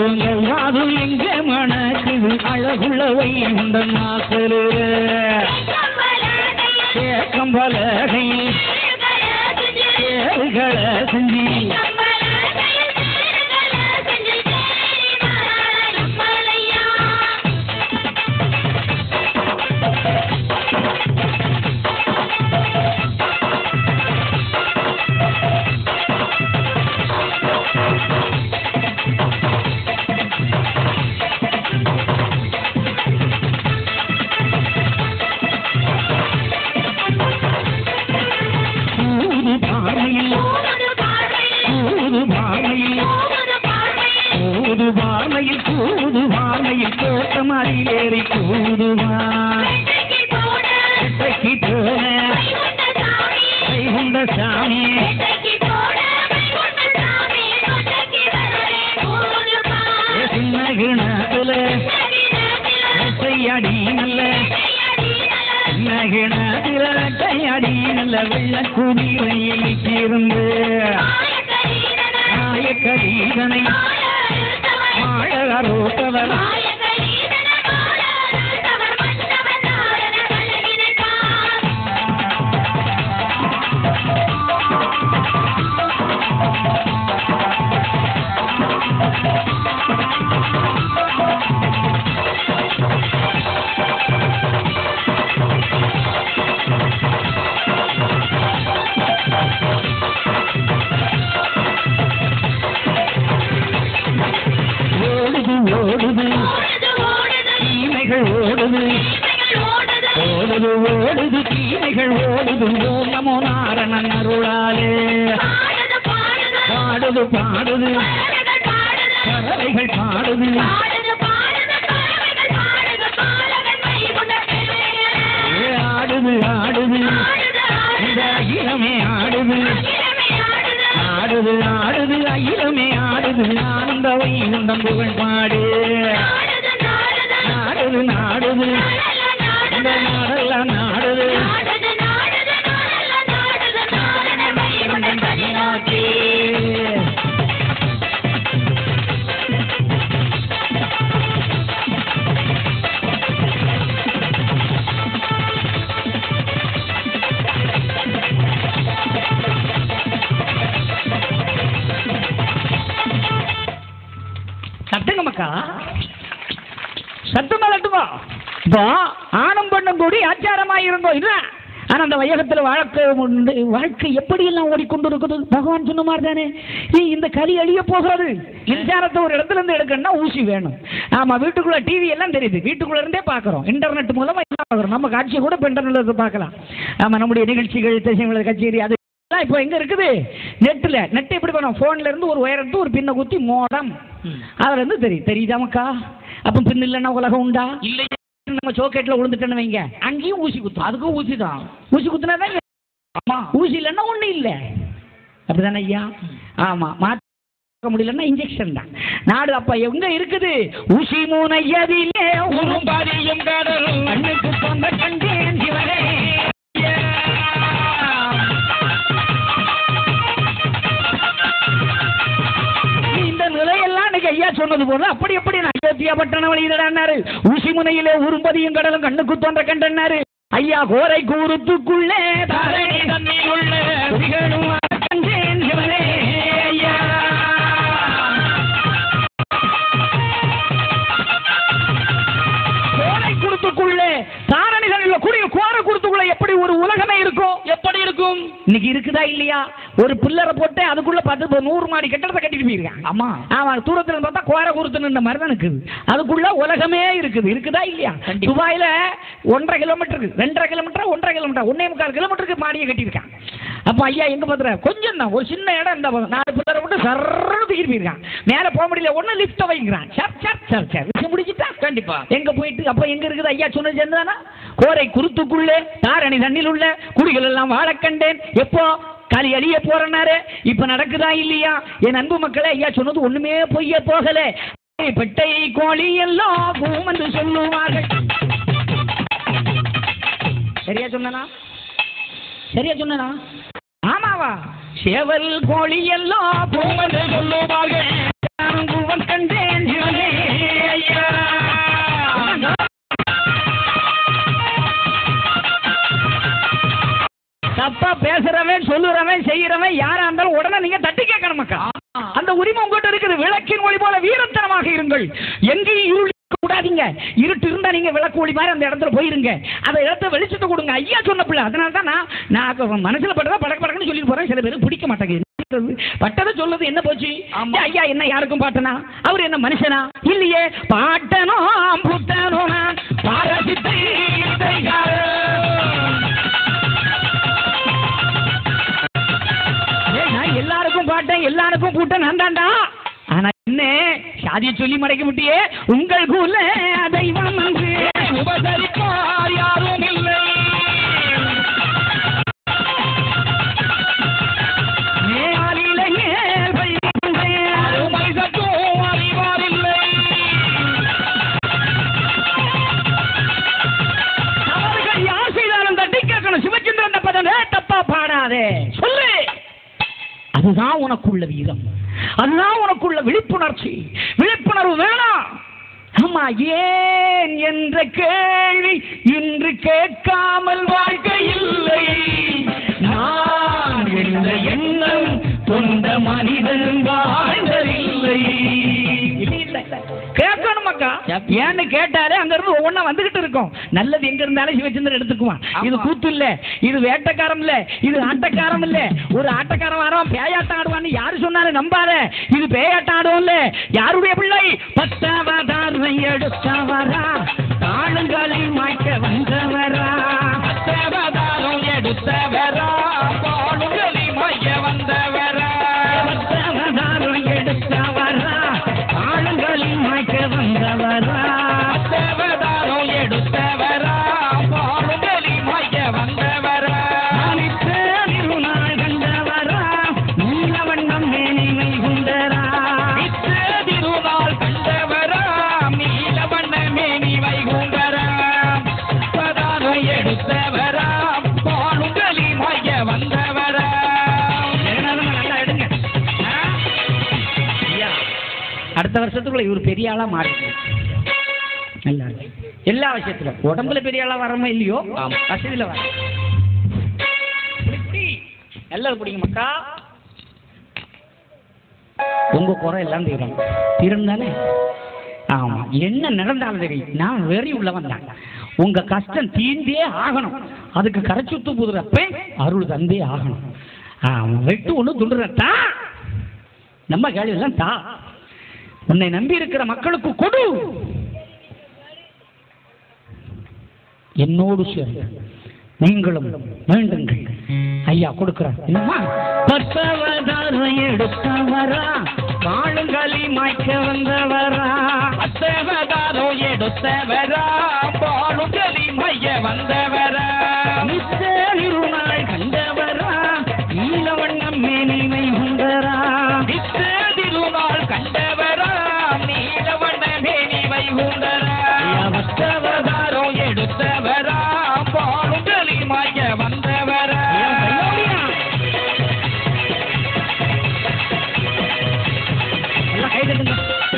உங்கள் காது எங்க மணக்குது அழகுள்ள வைகுண்ட நாசரு கேக்கம் பலகையில் தேர்களை செஞ்சு ஊது பார்வையில் ஊது பார்வையில் ஊது பார்வையில் கூது பார்வையில் தோட்டமாடி ஏறி கூதுவான் எட்டைக்கு போன வைகுண்ட சாமி சின்ன கிணத்துல எட்டையடி நல்ல சின்ன கிணத்துல எட்டையடி நல்ல வெள்ள குதிரையில் இருந்து நாயக்கரீதனை மாழகரோட்டவர் ஓடுது ஓடுது தீமைகள் ஓடுது ஓடுது ஓடுது தீமைகள் ஓடுது ஓம் நமோ நாரணன் அருளாலே பாடுது பாடுது பறவைகள் பாடுது ஏ ஆடுது ஆடுது இந்த அகிலமே ஆடுது ஆடுது ஆடுது அகிலமே ஆடுது ஆனந்த வைகுண்டம் புகழ் பாடு நாடுது நாடுது இந்த நாடெல்லாம் நாடுது வைகுண்டம் தனியாக்கி சட்டுங்க மக்கா சத்தமா தட்டுமா இப்போ ஆணும் பெண்ணும் கூடி ஆச்சாரமாக இருந்தோம் இல்ல ஆனா அந்த வையகத்தில் வாழ்க்கை உண்டு. வாழ்க்கை எப்படியெல்லாம் ஓடிக்கொண்டு இருக்குது பகவான் சொன்ன மாதிரி தானே ஏய், இந்த கலி அழிய போகிறது மின்சாரத்தை ஒரு இடத்துல இருந்து எடுக்கணும்னா ஊசி வேணும் ஆமா வீட்டுக்குள்ள டிவி எல்லாம் தெரியுது வீட்டுக்குள்ள இருந்தே பார்க்குறோம் இன்டர்நெட் மூலமா எல்லாம் பார்க்குறோம் நம்ம காட்சியை கூட இப்போ இன்டர்நெட்ல பார்க்கலாம் ஆமா நம்முடைய நிகழ்ச்சிகள் திசைகள் கச்சேரி அது எல்லாம் இப்போ எங்க இருக்குது நெட்டில் நெட் எப்படி பண்ணும் ஃபோன்ல இருந்து ஒரு ஒயர் எடுத்து ஒரு பின்னை குத்தி மோடம் அதுல இருந்து தெரியும் தெரியுதாமக்கா அப்ப பின் இல்லைன்னா உலகம் உண்டா இல்லை நம்ம சோக்கெட்ல விழுந்துட்டேன்னு வைங்க அங்கேயும் ஊசி குத்தும் அதுக்கும் ஊசி தான் ஊசி குத்துனா தான் ஆமா ஊசி இல்லைன்னா ஒண்ணும் இல்லை அப்படிதானே ஐயா ஆமா மாற்ற முடியலன்னா இன்ஜெக்ஷன் தான் நாடு அப்ப எங்க இருக்குது ஊசி மூனையதிலே ஊரும் பாதியும் கடலும் கண்ணுக்கு சொந்த கண்டேன் சிவனே இந்த நிலையெல்லாம் இன்னைக்கு ஐயா சொன்னது போல அப்படி எப்படி நான் அயோத்தியா பட்டணம் வழியிடாரு ஊசி முனையிலே உரும்பதியும் கடலும் கண்ணுக்கு தோன்ற கண்டனாரு ஐயா கோரை கூறுத்துக்குள்ளே தாரணி தண்ணீர் உள்ள குடிகளும் கண்டேன் சிவனே ஐயா கோரை குருத்துக்குள்ளே தாரணிகளில் கூடிய கோர குருத்துக்குள்ள எப்படி ஒரு உலகமே இருக்கும் எப்படி இருக்கும் இன்னைக்கு இருக்குதா இல்லையா ஒரு பில்லரை போட்டு அதுக்குள்ள பத்து ப- நூறு மாடி கட்டடத்தை கட்டிட்டு போயிருக்காங்க ஆமா ஆமா தூரத்துல இருந்து பார்த்தா கோர குருத்துன்னு மாதிரி தான் இருக்குது அதுக்குள்ள உலகமே இருக்குது இருக்குதா இல்லையா கண்டிப்பா. துபாயில ஒன்றரை கிலோமீட்டருக்கு ரெண்டரை கிலோமீட்டர் ஒன்றரை கிலோமீட்டர் ஒன்னே முக்கால் கிலோமீட்டருக்கு மாடியை கட்டியிருக்காங்க அப்ப ஐயா எங்க பாத்துற கொஞ்சம் தான் ஒரு சின்ன இடம் இந்த பக்கம். நாலு பில்லரை போட்டு சர்றன்னு தூக்கிட்டு போயிருக்கான் மேல போக முடியல ஒண்ணு லிஃப்ட வைக்கிறான் சர் சர் சர் சர் விஷயம் முடிச்சுட்டா கண்டிப்பா எங்க போயிட்டு அப்ப எங்க இருக்குது ஐயா சொன்னது சேர்ந்துதானா கோரை குருத்துக்குள்ளே தாரணி தண்ணில் உள்ள குடிகள் எல்லாம் வாழ கண்டேன் எப்போ களி அழிய போறனாரு இப்ப நடக்குதா இல்லையா என் அன்பு மக்களே ஐயா சொன்னது ஒண்ணுமே பொய்ய போகல பெட்டை கோழி எல்லாம் பூமந்து சொல்லுவார்கள் சரியா சொன்னனா சரியா சொன்னனா ஆமாவா சேவல் கோழி எல்லாம் பூமந்து சொல்லுவார்கள் நான் பூவன் கண்டேன் சிவனே. சொல்லுறவன் செய்யறவன் யாரா இருந்தாலும் உடனே நீங்க தட்டி கேட்கணும் மக்கா அந்த உரிமை உங்ககிட்ட இருக்குது விளக்கின் ஒளி போல வீரத்தனமாக இருங்கள் எங்கேயும் இருள் கூடாதீங்க இருட்டு இருந்தா நீங்க விளக்கு ஒளி மாதிரி அந்த இடத்துல போயிருங்க அந்த இடத்த வெளிச்சத்தை கொடுங்க ஐயா சொன்ன பிள்ளை அதனால தான் நான் நான் அப்ப மனசுல பட்டதா படக்கு படக்குன்னு சொல்லிட்டு போறேன் சில பேருக்கு பிடிக்க மாட்டேங்குது பட்டதை சொல்லுது என்ன போச்சு ஆமா. ஐயா என்ன யாருக்கும் பாட்டனா அவர் என்ன மனுஷனா இல்லையே பாட்டனோ புத்தனோ நான் பாரசித்தை ஏய், நான் எல்லாருக்கும் பாட்டேன் எல்லாருக்கும் கூட்டம் நான் தான்டா ஆனா என்ன சாதியை சொல்லி மறைக்க முட்டியே உங்கள் குல தெய்வம் என்று உபசரிப்பார் யாரும் இல்லை மேலிலேயே பையன் அருமை சற்றும் அறிவாரில்லை அவர்கள் யார் செய்தாலும் தட்டி கேட்கணும் சிவச்சந்திரன் பதம் தப்பா பாடாதே சொல்லு அதுதான் உனக்குள்ள வீரம் அதுதான் உனக்குள்ள விழிப்புணர்ச்சி விழிப்புணர்வு வேணாம் ஆமா ஏன் என்ற கேள்வி இன்று கேட்காமல் வாழ்க்கை இல்லை நான் என்ற எண்ணம் தொண்ட மனிதன் வாழ்ந்ததில்லை கேட்கணும் மக்கா ஏன்னு கேட்டாலே அங்க இருந்து ஒவ்வொன்றா வந்துகிட்டு இருக்கும் நல்லது எங்க இருந்தாலும் சிவச்சந்திரன் எடுத்துக்குவான் இது கூத்து இல்ல இது வேட்டக்காரம் இல்ல இது ஆட்டக்காரம் இல்ல ஒரு ஆட்டக்காரன் வரான் பேயாட்டம் ஆடுவான்னு யாரு சொன்னாலும் நம்பாத இது பேயாட்டம் ஆடுவோம் இல்ல யாருடைய பிள்ளை பத்தவதாரை எடுத்தவரா தாளுங்களை மாய்க்க வந்தவரா பத்தவதாரம் எடுத்தவரா தாளுங்களை மாய்க்க வந்தவரா பத்தவதாரம் எடுத்தவரா தாளுங்களை மாய்க்க வந்தவரா பத்தவதாரம் எடுத்தவரா தாளுங்களை மாய்க்க வந்தவரா அனித்த திருநாள் கண்டவரா நீலவண்ணம் மேனிமை குண்டரா நித்த திருநாள் கண்டவரா நீலவண்ண மேனி வைகுண்டரா பதாரம் எடுத்தவரா பாலுங்களி மைய வந்தவரா நல்லா எடுங்க ஆ? ஐயா, அடுத்த வருஷத்துக்குள்ள இவர் பெரிய ஆளா மாறிடுங்க நல்லா இருக்கு. எல்லா விஷயத்திலும் உடம்புல பெரிய ஆளா வரமா இல்லையோ வசதியில வர இப்படி நல்லது பிடிங்க மக்கா உங்க குறை எல்லாம் தீரும் தீரும் தானே ஆமா என்ன நடந்தாலும் சரி நான் வெறி உள்ளவன் தான் உங்க கஷ்டம் தீர்ந்தே ஆகணும் அதுக்கு கரைச்சுத்து புதுறப்ப அருள் தந்தே ஆகணும் ஆமா வெட்டு ஒண்ணு துண்டுறட்டா நம்ம கேள்வி எல்லாம் தா உன்னை நம்பி இருக்கிற மக்களுக்கு கொடு என்னோடு சேர்ந்து நீங்களும் வேண்டுங்கள் ஐயா கொடுக்கிறார் என்னம்மா பத்தவதாரை எடுத்தவரா வாழுங்களி மாய்க்க வந்தவரா பத்தவதாரோ எடுத்தவரா வாழுங்களி மைய வந்தவரா மித்த இருநாள் கண்டவரா நீலவண்ணம் மேனிமை உண்டரா மித்த திருநாள் கண்டவரா நீலவண்ண மேனிமை உண்டரா பத்தவதாரோ எடுத்தவரா வாழுங்களி மைய வந்தவரா எல்லாம் கை தட்டுங்க.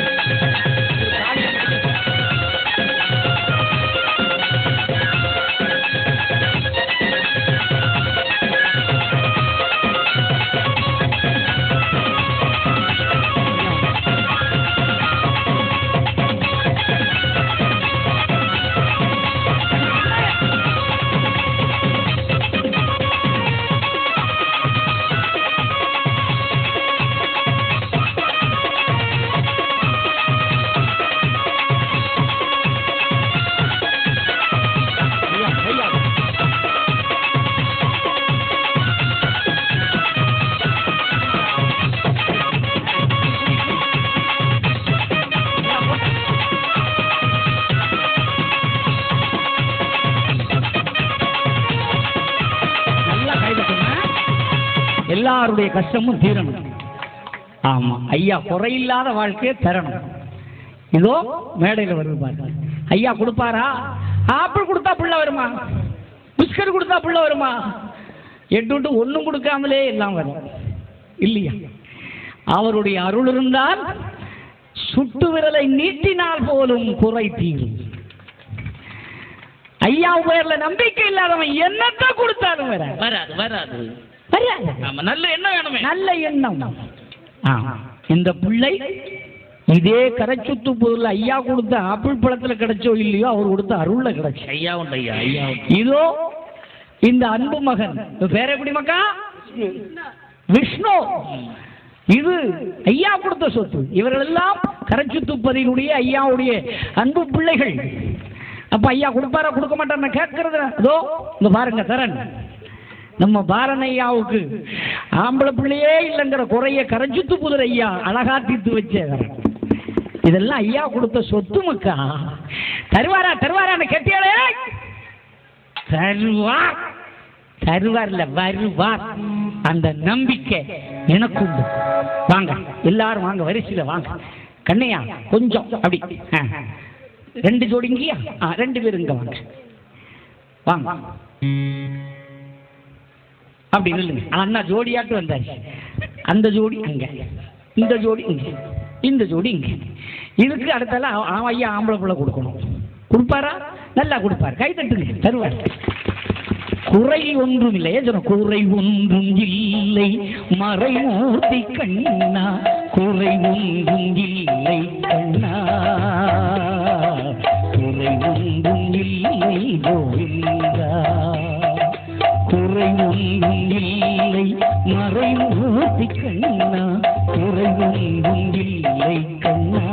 ஐயா, ஐயா. நல்லா கை தட்டுங்க. எல்லாருடைய கஷ்டமும் தீரணும் ஆமா ஐயா குறையில்லாத வாழ்க்கையை தரணும் இதோ மேடையில் வருது பாருங்க ஐயா கொடுப்பாரா ஆப்பிள் கொடுத்தா புள்ள வருமா பிஸ்கட் கொடுத்தா புள்ள வருமா எட்டு ஒன்றும் கொடுக்காமலே எல்லாம் வரும் இல்லையா அவருடைய அருள் இருந்தால் சுட்டு விரலை நீட்டினால் போலும் குறை தீரும் ஐயா பேர்ல நம்பிக்கை இல்லாதவன் என்னத்தை கொடுத்தாலும் வர வராது வராது வராது ஆமா நல்ல எண்ணம் வேணுமே நல்ல எண்ணம் ஆ, இந்த பிள்ளை இதே கரைச்சுத்து பொருள் ஐயா கொடுத்த ஆப்பிள் பழத்துல கிடைச்சோ இல்லையோ அவர் கொடுத்த அருள்ல கிடைச்சு ஐயா உண்டு ஐயா ஐயா உண்டு. இதோ இந்த அன்பு மகன் இவன் பேர் எப்படி மக்கா விஷ்ணு இது ஐயா கொடுத்த சொத்து இவர்கள் எல்லாம் கரைச்சுத்துப்பதினுடைய ஐயாவுடைய அன்பு பிள்ளைகள் அப்ப ஐயா கொடுப்பாரா கொடுக்க மாட்டான்னு கேட்கறது அதோ இங்க பாருங்க தரன் நம்ம பாரன் ஐயாவுக்கு ஆம்பளை பிள்ளையே இல்லைங்கிற குறைய கரைச்சுத்து புதர் ஐயா அழகா தீர்த்து வச்ச இதெல்லாம் ஐயா கொடுத்த சொத்து மக்கா தருவாரா தருவாரான்னு கேட்டியாளே தருவார் தருவார்ல வருவார் அந்த நம்பிக்கை எனக்கு உண்டு வாங்க எல்லாரும் வாங்க வரிசையில வாங்க கண்ணையா கொஞ்சம் அப்படி ஆ. ரெண்டு ஜோடி இங்கேயா ஆ ரெண்டு பேர் இங்க வாங்க வாங்க அப்படி நில்லுங்க அண்ணா ஜோடியாட்டு வந்தாச்சு அந்த ஜோடி அங்க இந்த ஜோடி இங்க இந்த ஜோடி இங்க இதுக்கு அடுத்தால அவ- அவன் ஐயா ஆம்பளை பிள்ளை கொடுக்கணும் கொடுப்பாரா நல்லா கொடுப்பார் கை தட்டுங்க தருவார் குறை ஒன்றும் இல்லை ஏன் சொன்ன குறை ஒன்றும் இல்லை மறைமூர்த்தி கண்ணா குறை ஒன்றும் இல்லை கண்ணா குறை ஒன்றும் இல்லை கோவிந்தா குறை ஒன்றும் இல்லை மறைமூர்த்தி கண்ணா குறை ஒன்றும் இல்லை கண்ணா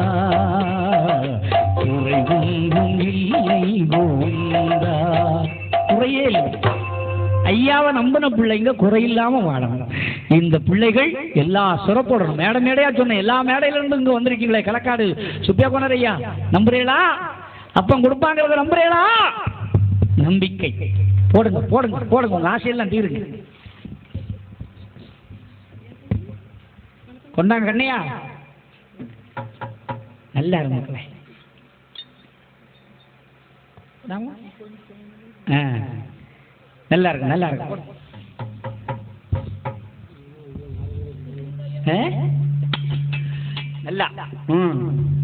குறை ஒன்றும் இல்லை கோவிந்தா குறையே இல்லை ஐயாவை நம்பின பிள்ளைங்க குறையில்லாம வாழணும் இந்த பிள்ளைகள் எல்லா சிறப்போடணும் மேடை மேடையா சொன்ன எல்லா மேடையில இருந்து இங்க வந்திருக்கீங்களே களக்காடு சுப்பியா கோனர் ஐயா நம்புறீங்களா அப்பம் கொடுப்பாங்கிறத நம்புறீங்களா நம்பிக்கை போடுங்க போடுங்க போடுங்க உங்க ஆசையெல்லாம் தீருங்க கொண்டாங்க கண்ணையா நல்லா இருங்க மக்களே இந்தாம்மா. ஆ நல்லா இருக்கு நல்லா இருக்கு ஆ? நல்லா ம்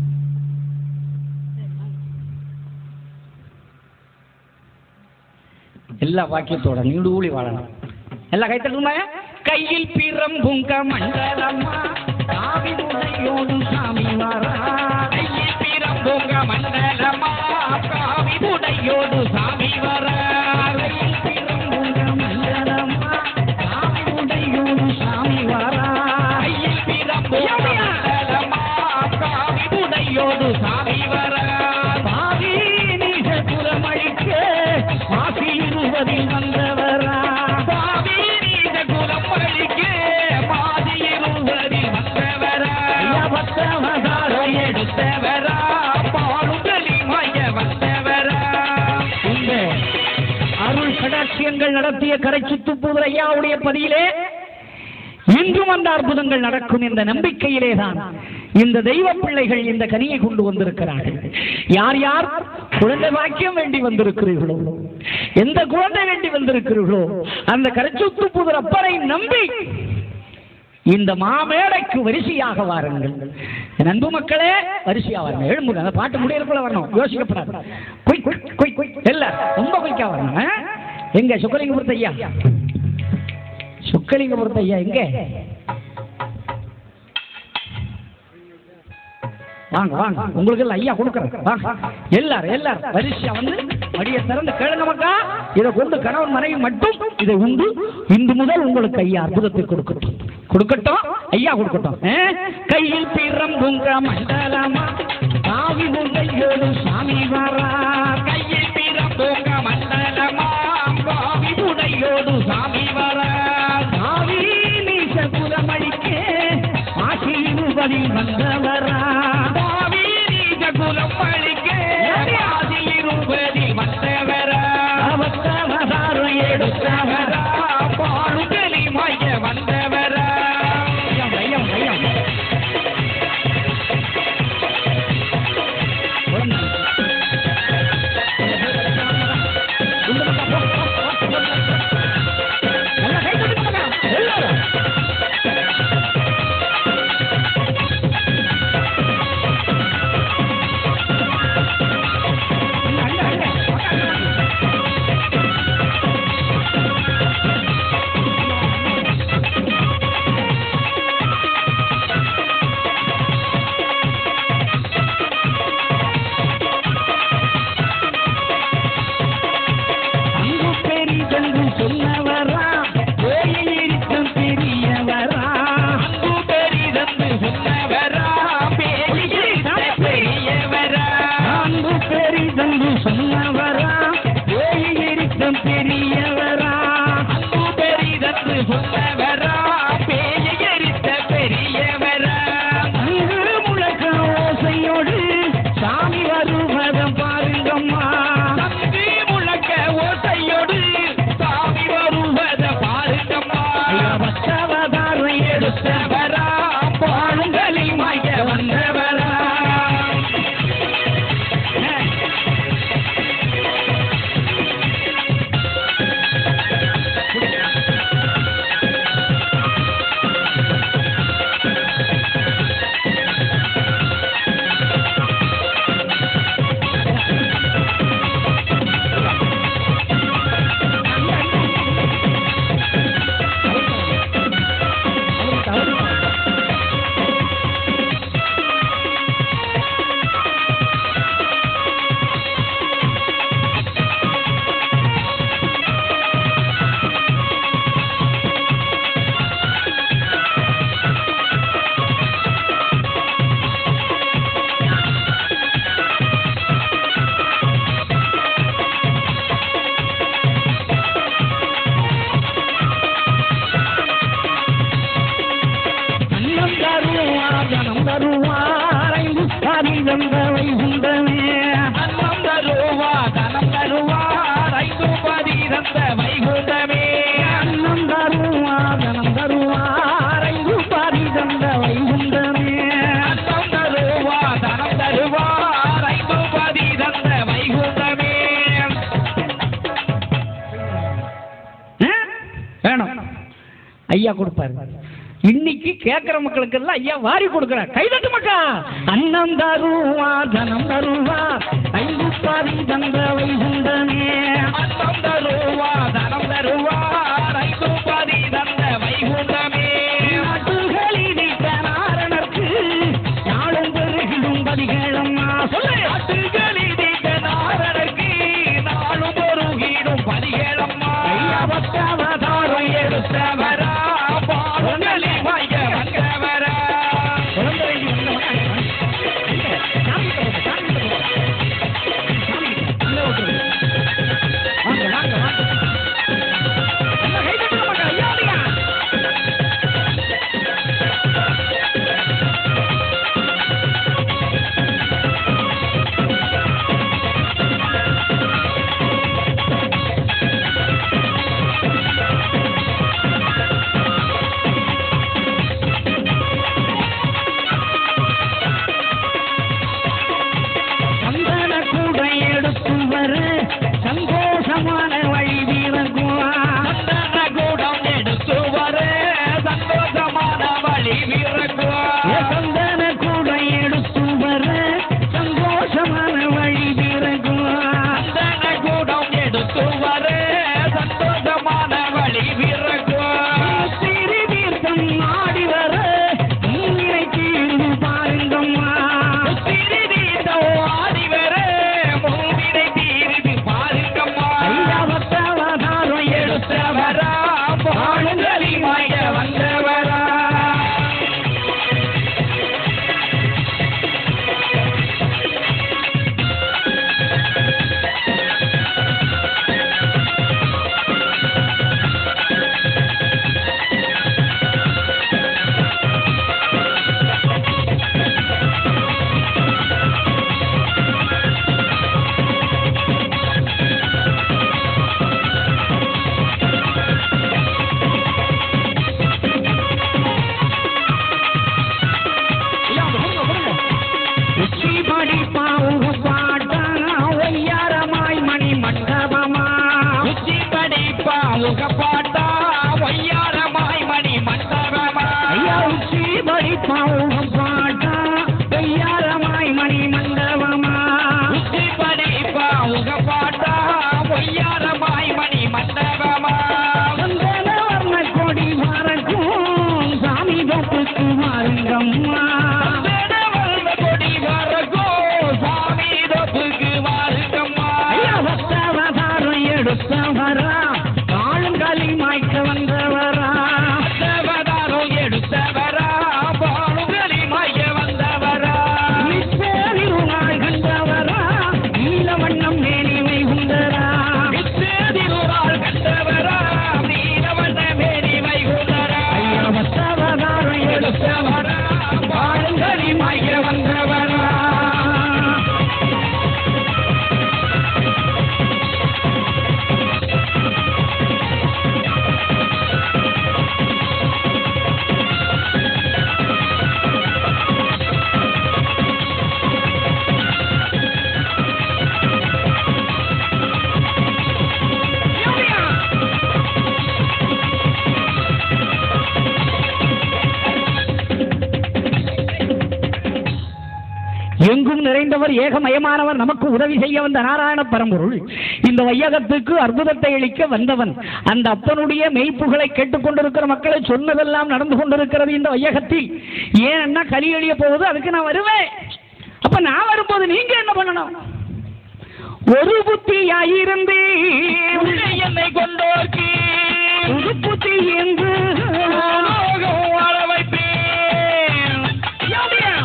எல்லா வாக்கியத்தோட நீடூழி வாழணும் எல்லாம் கை தட்டுமா கையில் பிரம்புங்க மண்டலம்மா சாமி உடையோடு சாமி வரா கையில் பிரம்புங்க மண்டலம்மா சாமி உடையோடு சாமி வரா கையில் பிரம்புங்க மண்டலம்மா சாமி உடையோடு சாமி வரா கையில் பிரம்புங்க மண்டலம்மா சாமி உடையோடு சாமி வரா பாவி நீச குலமழிக்க மாசி இருவதில் வந்தவரா பாவி நீச குலமழிக்க மாசி இருவதில் வந்தவரா பத்தவதாரம் எடுத்தவரா பாடுதலி மய வந்தவரா இந்த அருள் கடாட்சியங்கள் நடத்திய கரைச்சுத்துப்பூர் ஐயாவுடைய பதியிலே இன்றும் அந்த அற்புதங்கள் நடக்கும் என்ற நம்பிக்கையிலே தான் இந்த தெய்வ பிள்ளைகள் இந்த கனியை கொண்டு வந்திருக்கிறார்கள் யார் யார் குழந்தை பாக்கியம் வேண்டி வந்திருக்கிறீர்களோ எந்த குழந்தை வேண்டி வந்திருக்கிறீர்களோ அந்த கரைச்சுத்து புதர் அப்பரை நம்பி இந்த மாமேடைக்கு வரிசையாக வாருங்கள் என் அன்பு மக்களே வரிசையா வரணும் எழும்புங்க அந்த பாட்டு முடியறதுக்குள்ள வரணும் யோசிக்கப்படாது கொய் கொய் கொய் கொய் எல்லாம் ரொம்ப கொய்க்கா வரணும் ஆ? எங்க சுக்கலிங்கபுரத்து ஐயா சுக்கலிங்கபுரத்து ஐயா எங்க வாங்க வாங்க உங்களுக்கு எல்லாம் ஐயா கொடுக்குறேன் வாங்க எல்லாரும் எல்லாரும் வரிசையா வந்து மடியை திறந்து கேளுங்க மக்கா இதை கொண்டு கணவன் மனைவி மட்டும் இதை உண்டு இன்று முதல் உங்களுக்கு ஐயா அற்புதத்தை கொடுக்கட்டும் கொடுக்கட்டும் ஐயா கொடுக்கட்டும் ஆ? கையில் பிறம்புங்க மண்டலமா சாமி உங்கையோடு சாமி வரா கையில் பிறம்புங்க மண்டலமா சாமி உடையோடு சாமி வரா சாமி நீச குலமளிக்கே ஆசீர்வதில் வந்தவரா சாமி நீச குலமளிக்கே ஆசீர்வதில் வந்தவரா அவத்தவதாரம் எடுத்தவரா பாடுதலி மைய வந்தவரா ஐயம் ஐயம் ஐயம் இந்த பக்கம் போ, போ, போ, போ. நல்லா கை தட்டி போடுங்க, எல்லாரும் தந்த வைகுண்டமே அன்னம் தருவா தனம் தருவார் ஐந்து பதி தந்த வைகுண்டமே அன்னம் தருவா தனம் தருவார் ஐந்து பாதி தந்த வைகுண்டமே அன்னம் தருவா தனம் தருவார் ஐந்து பதி தந்த வைகுண்டமே ஆ? வேணும் ஐயா கொடுப்பாரு இன்னைக்கு கேட்கிற மக்களுக்கு எல்லாம் ஐயா வாரி கொடுக்கிறார் கைதட்டு மக்கா அன்னம் தருவா தனம் தருவா ஐந்து பாதி தந்த வைகுண்டமே அன்னம் தருவா தனம் தருவார் ஐந்து பதி தந்த வைகுண்டமே நாட்டுகளில் நாரணர்க்கு நாளும் பெருகிடும் பதிகளம்மா சொல்லு நாட்டுகளில் நாரருக்கு நாளும் பொருகிடும் பதிகளம்மா ஐயா பத்தாவதாரம் எடுத்தவரா பாடுகளை வாய்க்க வந்தவரா குழந்தை வேண்டி வந்தவனா? சாமி கிட்ட போ, சாமி கிட்ட போ. சாமி கிட்ட, உள்ள விட்டுரு. வாங்க, வாங்க, வாங்க. எல்லாம் கை தட்டுங்க மக்கா, ஐயா, ஐயா. சந்தன கூட எடுத்து வர சந்தோஷமான வழி வீரகுவான் சந்தன கூடம் எடுத்து வர சந்தோஷமான வழி விறக்குவா சந்தன கூட எடுத்து வர சந்தோஷமான வழி வீரகுவான் சந்தன கூடம் எடுத்து வர சந்தோஷமான வழி விறக்குவா திரு தீர்த்தம் ஆடி வர நீரை தீர்ந்து பாருங்கம்மா திருதீதோ ஆடி வர மூவினை தீர்ந்து பாருங்கம்மா ஐயா பத்தாவதாரம் எடுத்தவரா எடுத்தவரா பாடுங்களி வாங்க வந்தவரா ஐயா, அங்க கொடுங்க, கொடுங்க. உச்சி படிப்பா ஒரு பாட்டா ஒய்யாரமாய் மணி மண்டபமா உச்சி படிப்பா முகப்பாட்டா ஒய்யாரமாய் மணி மண்டபமா ஐயா உச்சி படிப்பா ஒரு பாட்டா ஒய்யாரமாய் மணி மண்டபமா உச்சி படிப்பா முகப்பாட்டா ஒய்யாரமாய் மணி மண்டபமா சந்தன வர்ண கொடி மறக்கும் சாமி தொப்புக்கு மாறுங்கம்மா வேடவல்ல கொடி வரகோ சாமி தொப்புக்கு வாருங்கம்மா ஐயா பக்தவதாரம் எடுத்தவரா காலங்காலி மாய்க்க வந்தவரா தேவதாரம் எடுத்தவரா பாலுகளி மைய வந்தவரா நிச்சயருளாய் கண்டவரா நீல வண்ணம் மேனிமை உண்டரா வித்தேதிருளால் கண்டவரா நீலவண்ண மேரி வைகுந்தரா ஐயா பக்தவதாரம் எடுத்தவரா எடுத்தவரா பாலுகளி மைய வந்தவரா எங்கும் நிறைந்தவர் ஏகமயமானவர் நமக்கு உதவி செய்ய வந்த நாராயண பரம்பொருள் இந்த வையகத்துக்கு அற்புதத்தை அளிக்க வந்தவன் அந்த அப்பனுடைய மெய்ப்புகளை கேட்டுக்கொண்டிருக்கிற மக்களை சொன்னதெல்லாம் நடந்து கொண்டிருக்கிறது இந்த வையகத்தில் ஏன்னா கலி எழிய போகுது அதுக்கு நான் வருவேன் அப்ப நான் வரும்போது நீங்க என்ன பண்ணணும் ஒரு புத்தியாயிருந்து உள்ளே என்னை கொண்டோர்க்கு ஒரு புத்தி என்று உலோகம் வாழ வைப்பேன் யாவையா?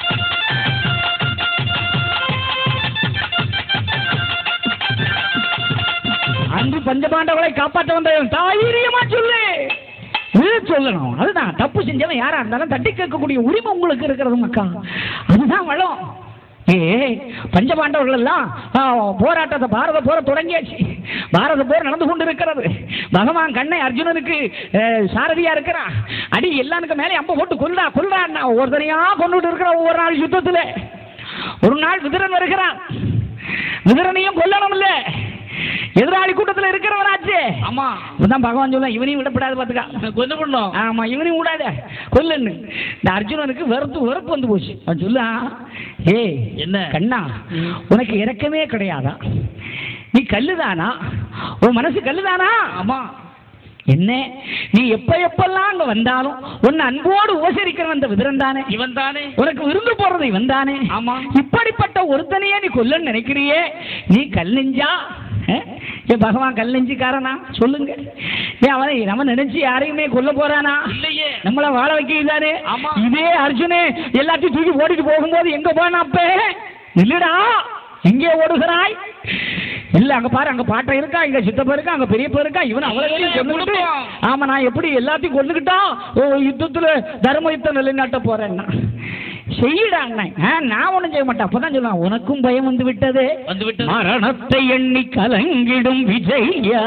அன்று பஞ்சபாண்டவளை காப்பாற்ற வந்தவன் தைரியமா சொல்லு இது சொல்லணும் அதுதான் தப்பு செஞ்சவன் யாரா இருந்தாலும் தட்டி கேட்கக்கூடிய உரிமை உங்களுக்கு இருக்கிறது மக்கா அதுதான் வளம் ஏ பஞ்சபாண்டவர்கள் எல்லாம் ஆ, போராட்டத்தை பாரத போர தொடங்கியாச்சு பாரத போர் நடந்து கொண்டு இருக்கிறது பகவான் கண்ணை அர்ஜுனனுக்கு அஹ், சாரதியா இருக்கிறான் அடி எல்லானுக்கு மேலே அம்ப போட்டு கொல்றா கொல்றா ஒருத்தனையா கொண்டுட்டு இருக்கிற ஒவ்வொரு நாள் யுத்தத்துல ஒரு நாள் விதுரன் வருகிறான் விதுரனையும் கொல்லணும் இல்ல எதிராளி கூட்டத்துல இருக்கிறவனாச்சே ஆமா இப்பதான் பகவான் சொல்ல இவனையும் விடப்படாது பாத்துக்கா என்ன பண்ணோம் ஆமா இவனையும் விடாத கொல்லுன்னு இந்த அர்ஜுனனுக்கு வெறுத்து வெறுப்பு வந்து போச்சு அவன் சொல்லா ஏய் என்ன? கண்ணா உனக்கு இறக்கமே கிடையாதா நீ கல்லுதானா உன் மனசு கல்லுதானா ஆமா என்ன நீ எப்ப எப்பெல்லாம் அங்க வந்தாலும் உன்னை அன்போடு உபசரிக்கிறவன் அந்த விதிரன் தானே இவன் தானே உனக்கு விருந்து போடுறது இவன் தானே ஆமா. இப்படிப்பட்ட ஒருத்தனையே நீ கொல்லன்னு நினைக்கிறியே நீ கல் நெஞ்சா அஹ்? ஏ பகவான் கல் நெஞ்சுக்காரனா சொல்லுங்க ஏன் அவனை நம்ம நினைச்சு யாரையுமே கொல்ல போறானா இல்லையே நம்மள வாழ வைக்கிறானே ஆமா. இதே அர்ஜுனே எல்லாத்தையும் தூக்கி ஓடிட்டு போகும்போது எங்க போனா அப்ப இல்லடா எங்கே ஓடுகிறாய் இல்ல அங்க பாரு அங்க பாட்டை இருக்கா இங்க சித்தப்பா இருக்கா அங்க பெரியப்பா இருக்கா இவன் அவ்வளவு இல்லையே, கொண்டுகிட்டு கொடுப்போம். ஆமா நான் எப்படி எல்லாத்தையும் கொண்டுகிட்டா ஓ யுத்தத்துல தர்ம யுத்தம் நிலைநாட்ட போறேன்னா செய்யடா அண்ணன் ஆ, நான் ஒண்ணும் செய்ய மாட்டேன் அப்பதான் சொல்லுவான் உனக்கும் பயம் வந்து விட்டது வந்து விட்டது மரணத்தை எண்ணி கலங்கிடும் விஜயா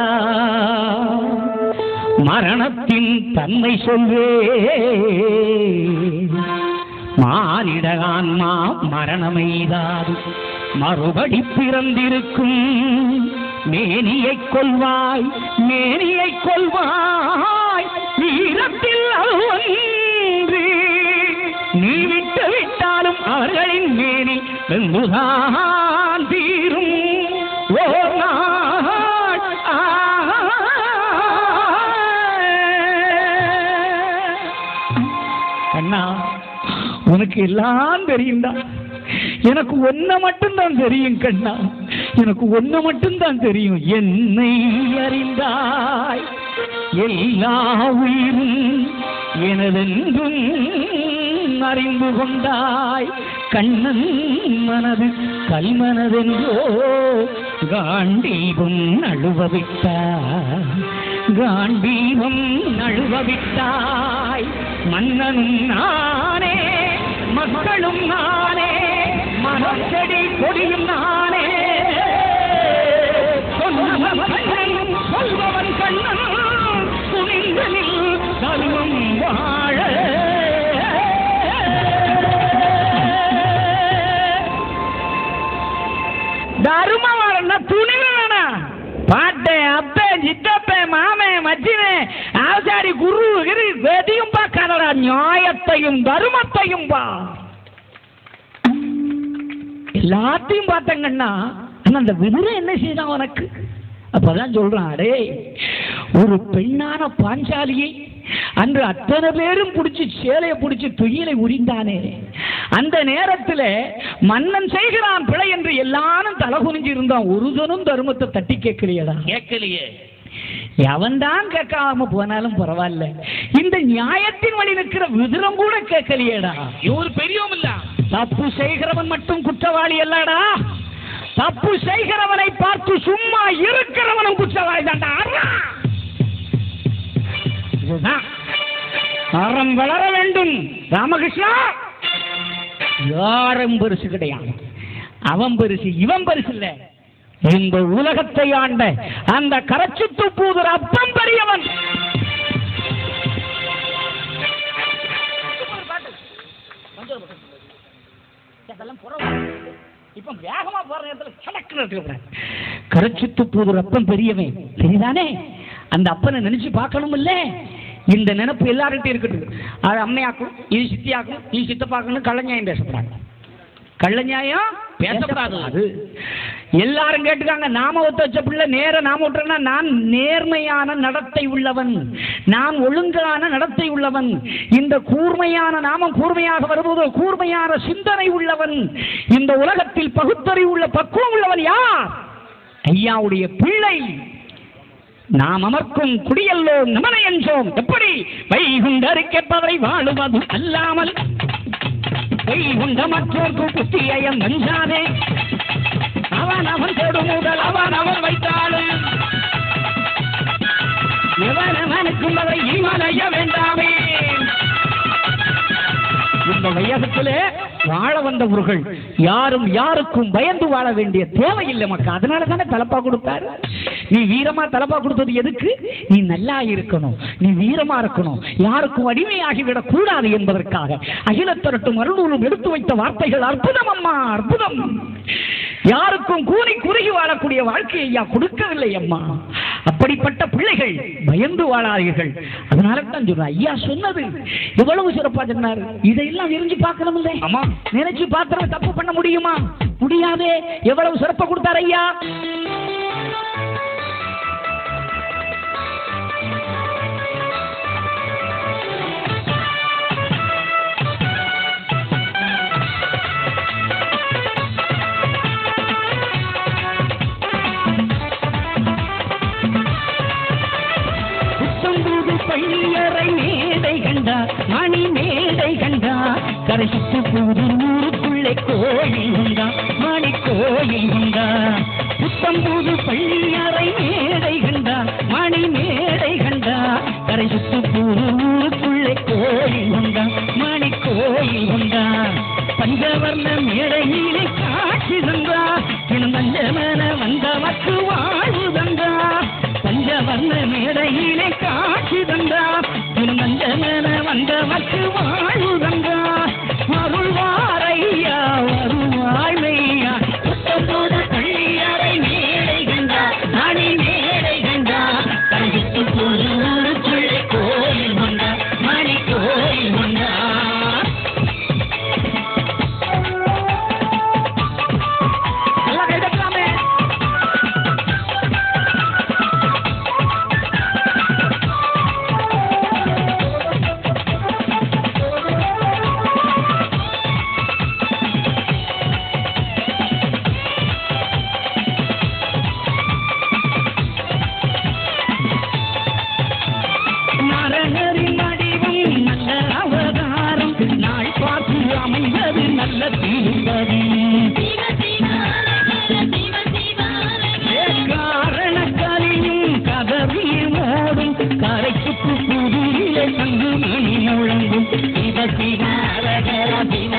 மரணத்தின் தன்மை சொல்வே மானிட ஆன்மா மரணமெய்தாது மறுபடி பிறந்திருக்கும் மேனியை கொள்வாய் மேனியை கொள்வாய் வீரத்தில் அவ்வன்று நீ விட்டு விட்டாலும் அவர்களின் மேனி வெங்குதான் தீரும் ஓர் நாள் ஆ. கண்ணா உனக்கு எல்லாம் தெரியும்டா எனக்கு ஒன்ன மட்டும்தான் தெரியும் கண்ணா எனக்கு ஒன்ன மட்டும்தான் தெரியும் என்னை அறிந்தாய் எல்லா உயிரும் எனதென்றும் அறிந்து கொண்டாய் கண்ணன் மனது கல்மனதென்றோ காண்டீபம் நழுவ விட்டாய் காண்டீபம் நழுவ விட்டாய் மன்னனும் நானே மக்களும் நானே மரம் செடி கொடியும் நானே சொன்னவன் கண்ணன் சொல்பவன் கண்ணன் துணிந்து நில் தர்மம் வாழ தர்மம் வாழன்னா துணிவு வேணாம் பாட்டை அப்பன் சித்தப்பன் மாமன் மச்சினே ஆசாரி குரு கிரு எதையும் பார்க்காதடா நியாயத்தையும் தர்மத்தையும் பா எல்லாத்தையும் பார்த்தங்கண்ணா ஆனா அந்த விதுரை என்ன செய்தான் உனக்கு அப்பதான் சொல்றான் அடே ஒரு பெண்ணான பாஞ்சாலியை அன்று அத்தனை பேரும் பிடிச்சி சேலையை பிடிச்சி துயிலை உரிந்தானே அந்த நேரத்துல மன்னன் செய்கிறான் பிழை என்று எல்லாரும் தலை குனிஞ்சு இருந்தான் ஒருதனும் தர்மத்தை தட்டி கேட்கலையடா கேட்கலையே எவன்தான் கேட்காம போனாலும் பரவாயில்ல இந்த நியாயத்தின் வழி நிற்கிற விதிரம் கூட கேட்கலையேடா இவர் பெரியவன் இல்ல தப்பு செய்கிறவன் மட்டும் குற்றவாளி அல்லடா தப்பு செய்கிறவனை பார்த்து சும்மா இருக்கிறவனும் குற்றவாளி தான்டா அறா! இதுதான் அறம் வளர வேண்டும் ராமகிருஷ்ணா யாரும் பெருசு கிடையாது அவன் பெருசு இவன் பெருசு இல்ல இந்த உலகத்தை ஆண்ட அந்த கரச்சுத்து பூதர் அப்பம் பெரியவன் இப்ப வேகமா போற நேரத்துல சடக்குன்னு இருக்கக்கூடாது கரச்சுத்து பூதர் அப்பம் பெரியவன் சரிதானே அந்த அப்பனை நினைச்சு பார்க்கணும் இல்ல இந்த நினைப்பு எல்லார்கிட்டையும் இருக்கட்டும் அது அம்மையாக்கும் இது சித்தியாக்கும் இது சித்தப்பாக்கணும் கள்ளஞாயம் பேசக்கூடாது கள்ளஞாயம் பேசக்கூடாது. அது எல்லாரும் கேட்டுக்காங்க நாம ஒத்த வச்ச பிள்ளை நேர நாம விட்டுறேன்னா நான் நேர்மையான நடத்தை உள்ளவன் நான் ஒழுங்கான நடத்தை உள்ளவன் இந்த கூர்மையான நாமம் கூர்மையாக வருவது கூர்மையான சிந்தனை உள்ளவன் இந்த உலகத்தில் பகுத்தறிவு உள்ள பக்குவம் உள்ளவன் யார் ஐயாவுடைய பிள்ளை நாம் அமர்க்கும் குடியல்லோம் நமனை என்றோம் எப்படி வைகுண்டரு கேட்பவரை வாழுவது அல்லாமல் வைகுண்ட மற்றோர்க்கு புத்தியயம் நஞ்சாதே அவன் அவன் தொடு முதல் அவன் அவன் வைத்தாலும் எவன் அவனுக்கும் அதை இமலைய வேண்டாமே இந்த இந்த வையகத்திலே வாழ வந்தவர்கள் யாரும் யாருக்கும் பயந்து வாழ வேண்டிய தேவையில்லை மக்கா அதனால தானே தலப்பா கொடுத்தாரு நீ வீரமா தலப்பா கொடுத்தது எதுக்கு நீ நல்லா இருக்கணும் நீ வீரமா இருக்கணும் யாருக்கும் அடிமையாகி விடக் கூடாது என்பதற்காக அகில திரட்டும் அருளூரும் எடுத்து வைத்த வார்த்தைகள் அற்புதம் அம்மா அற்புதம் யாருக்கும் கூனி குறுகி வாழக்கூடிய வாழ்க்கையை ஐயா கொடுக்கவில்லை அம்மா அப்படிப்பட்ட பிள்ளைகள் பயந்து வாழாதீர்கள் அதனால தான் சொல்றேன் ஐயா சொன்னது எவ்வளவு சிறப்பா சொன்னார் இதையெல்லாம் எரிஞ்சு பார்க்கணும் இல்லை ஆமா நினைச்சு பாத்திரம் தப்பு பண்ண முடியுமா முடியாதே எவ்வளவு சிறப்பா கொடுத்தார் ஐயா புத்தம்புது பள்ளியறை மேடை கண்டா மணி மேடை கண்டா கரை சுத்து புது ஊருக்குள்ளே கோயில் உண்டா மணி கோயில் உண்டா புத்தம்புது பள்ளியறை மேடை கண்டா மணி மேடை கண்டா கரை சுத்து புது ஊருக்குள்ளே கோயில் உண்டா மணி கோயில் உண்டா பஞ்சவர்ண மேடையிலே காட்சி தந்தா தினம் பஞ்சமன வந்தவக்கு வாழ்வு தந்தா பஞ்சவர்ண மேடையிலே காட்சி தந்தா தினம் பஞ்சமன வந்தவக்கு வாழ்வு தந்தா அருள்வாரையா வருவாழ்மையா புத்தம்போது பள்ளியறை மேடை கண்டா அணி மேடை கண்டா கண்டித்து போது ஊருக்குள்ளே கோயில் கொண்டா மணி கோயில் கொண்டா நல்லா கை தட்டலாமே நரகரின் வடிவம் நல்ல அவதாரம் நாள் பார்த்து அமைந்தது நல்ல திருப்பதி காரண கலியும் கதவியும் ஓடும் கரைக்குப்பு புதியிலே தங்கு மணி முழங்கும் சிவ சிவாரகர சிவ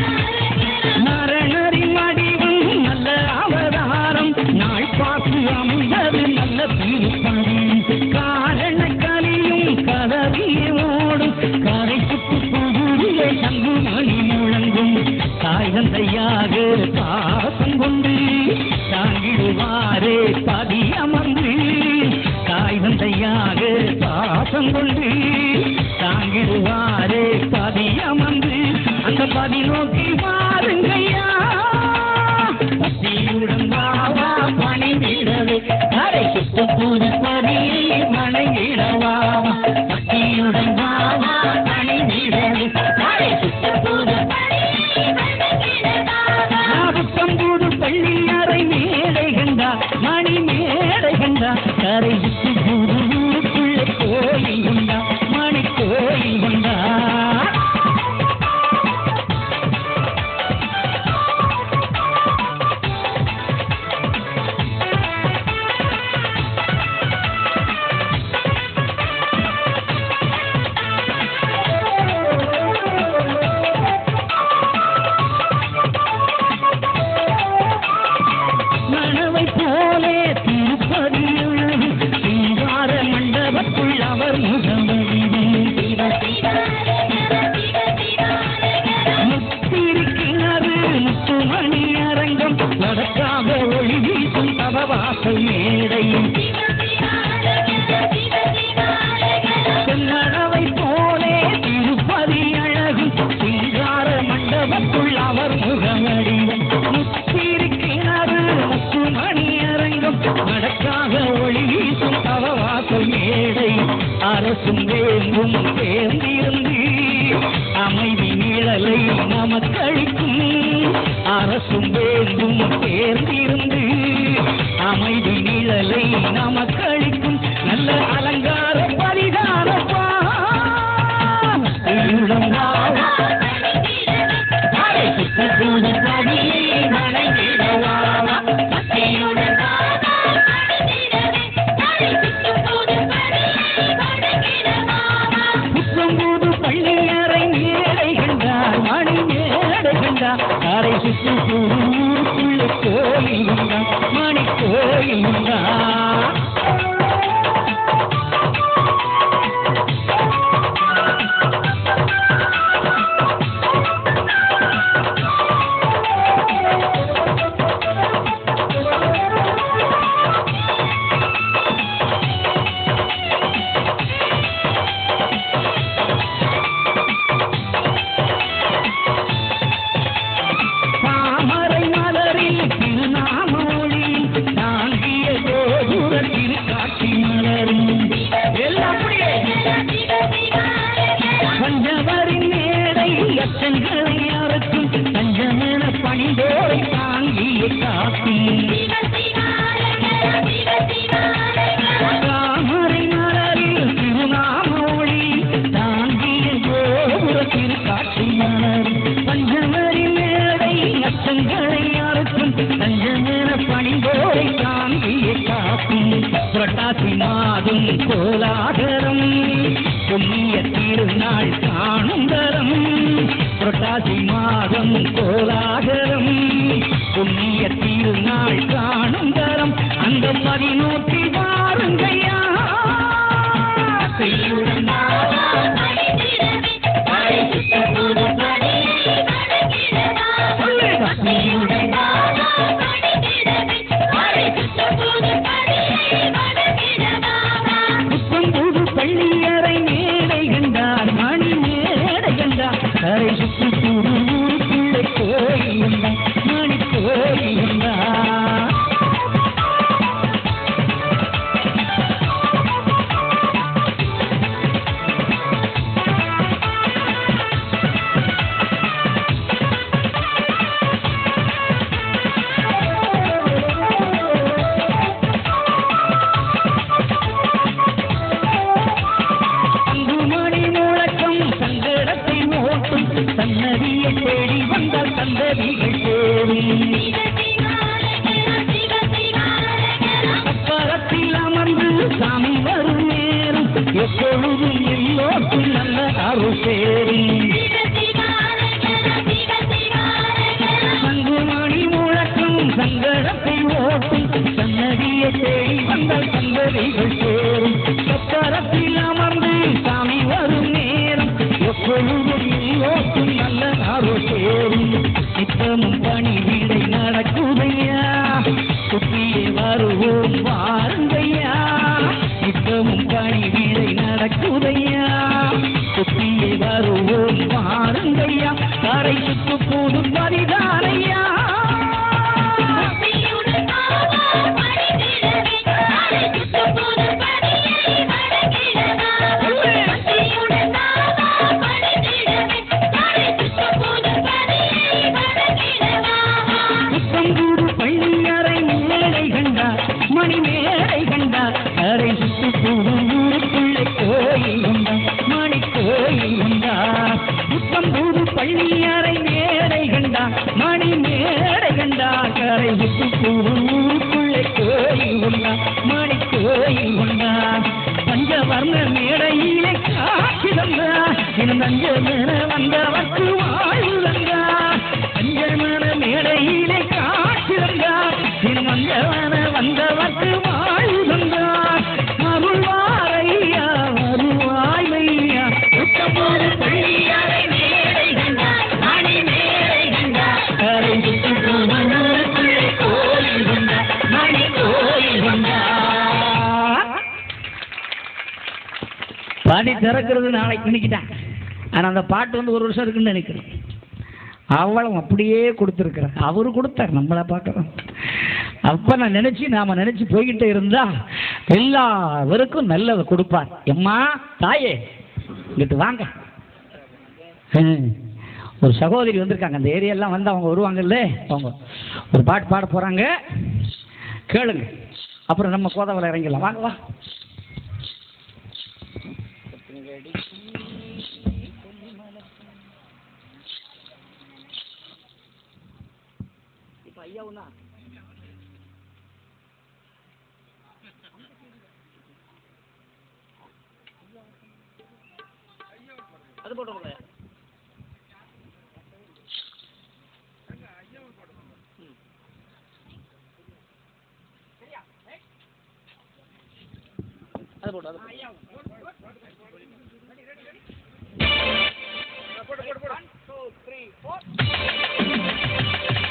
நரகரின் வடிவம் நல்ல அவதாரம் நாள் பார்த்து அமைந்தது நல்ல திருப்பதி காரண கலியும் கதவியோடும் கரை சுட்டு புதிலே தங்கு மணி முழங்கும் தாய் தந்தையாக பாசம் கொண்டு தாங்கிடுவாரே பதி அமர்ந்து தாய் தந்தையாக பாசம் கொண்டு தாங்கிடுவாரே பதி அமர்ந்து அந்த பதி நோக்கி பாருங்கய்யா பத்தியுடன் வாவா பணிந்திடவே கரை சுத்த புது பதியை மனைவிடவா பத்தியுடன் வாவா பணிந்திடவே கரை சுத்த புது புத்தம்பூது பள்ளி அறை மேடை கண்டா மணி மேடை கண்டா கரை சுத்து புது ஊருக்குள்ளே கோயில் கொண்டா மணி கோயில் கொண்டா மனவை போலே திருப்பதி எழுது சிங்கார மண்டபத்துள் அவர் முகமதியும் முத்திருக்கிறது முத்துமணி அரங்கம் நடக்காக ஒளி வீசும் தவவாசல் மேடையும் சென்னடவை போலே திருப்பதி அழகும் சிங்கார மண்டபத்துள் அவர் முகமடியும் முத்திருக்கிறது முத்துமணி அரங்கம் நடக்காக ஒளி வீசும் தவவாசல் மேடை அரசும் வேங்கும் சேர்ந்திருந்து அமைதி நிழலை நமக்களிக்கும் அரசும் வேங்கும் சேர்ந்திருந்து அமைதி நிழலை நமக்களிக்கும் நல்ல அலங்கார பரிதானப்பா உள்ளம் வாவா. அரை சுத்த தூது பதியை வணங்கிடவாவா. பக்தியுடன் புத்தம்பூது பள்ளியறை மேடை கண்டார் கோயில் உண்டா மணி கோயில் உண்டா தாமரை மலரில் திருநாமொழி தாங்கிய கோபுர திருக்காட்சி மலரும் எல்லாம் அப்படியே பஞ்சவரின் மேடை அச்சங்களை அறுக்கும் பஞ்சமென பணிந்தோரை தாங்கிய காப்பி தாமரை மலரில் திருநாமொழி தாங்கிய கோபுர திருக்காட்சி மலரும் பஞ்சவரின் மேடை அச்சங்களை அறுக்கும் பஞ்சமென பணிந்தோரை தாங்கிய காப்பி புரட்டாசி மாதம் கோலாகரம் புண்ணிய திருநாள் காணும் தரம் புரட்டாசி மாதம் கோலாகரம் புண்ணிய திருநாள் காணும் தரம் அந்த பதினோட்டி வாருங்கையா கையுடன் கையுடன் புத்தம் புது பள்ளியறை மேடை கண்டார் மணி மேடை கண்டார் கரை சுற்றி புது ஊருக்குள்ளே கோயில் உண்டார் மணி கோயில் உண்டார் அங்குமணி முழக்கம் சங்கடத்தை ஓட்டும் சன்னதியை தேடி வந்தால் சந்ததிகள் தேடும் அப்பறத்தில் அமர்ந்து சாமி வரும் நேரம் எப்பொழுதும் எல்லோருக்கும் நல்ல அருள் சேரும் சங்குமணி முழக்கம் சங்கடத்தை ஓட்டும் சன்னதியை தேடி வந்தால் சந்ததிகள் சேரும் சக்கரத்தில் அமர்ந்து சாமி வரும் நேரம் எப்பொழுதும் எல்லோருக்கும் நல்ல அருள் சேரும் நித்தமும் பணி வீடை நடக்குதையா சுற்றியே வருவோம் வாருங்கையா நித்தமும் பணி வீடை நடக்குதையா சுற்றியே வருவோம் வாருங்கையா கரை சுற்று போதும் பரிதானையா புத்தம்பூரு பள்ளியறை மேடை கண்டார் மணி மேடை கண்டார் கரை சுற்று போதும் ஊருக்குள்ளே கோயில் உண்டார் மணி கோயில் உண்டார் புத்தம்பூரு பள்ளியறை மேடை கண்டார் மணி மேடை கண்டார் கரை சுற்று போதும் ஊருக்குள்ளே கோயில் உண்டார் மணி கோயில் உண்டார் பஞ்சவர்ண மேடையிலே காட்சி தந்தார் என் தஞ்சமென வந்தவர்க்கு வாழ்வு தந்தார் பஞ்சமன மேடையிலே காட்சி தந்தார் என் வந்தவன வந்தவர்க்கு வாழ்வு தந்தார் அருள்வாரையா அருள்வாய்மையா உத்தமோடு பள்ளியறை மேடை கண்டார் மணி மேடை கண்டார் கரை சுற்றி போனவருக்குள்ளே கோயில் கொண்டார் மணி கோயில் கொண்டார் பாடி திறக்கிறது நாளைக்கு இன்னைக்குதான் ஆனா அந்த பாட்டு வந்து ஒரு வருஷம் இருக்குன்னு நினைக்கிறேன் அவளும் அப்படியே கொடுத்துருக்குறார் அவரு கொடுத்தார் நம்மளை பார்க்குறோம் அப்போ நான் நினச்சி நாம் நினச்சி போய்கிட்டே இருந்தா எல்லாருக்கும் நல்லதை கொடுப்பார் எம்மா தாயே இங்கிட்டு வாங்க ஹம். ஒரு சகோதரி வந்திருக்காங்க அந்த ஏரியாலாம் வந்து அவங்க வருவாங்கல்ல அவங்க ஒரு பாட்டு பாட போகிறாங்க கேளுங்க அப்புறம் நம்ம கோதாவளை இறங்கிடலாம் வாங்க வா இப்போ ஐயாவுண்ணா அது போட்டோம்ல அது போடு அது போடு. One, two, three, four.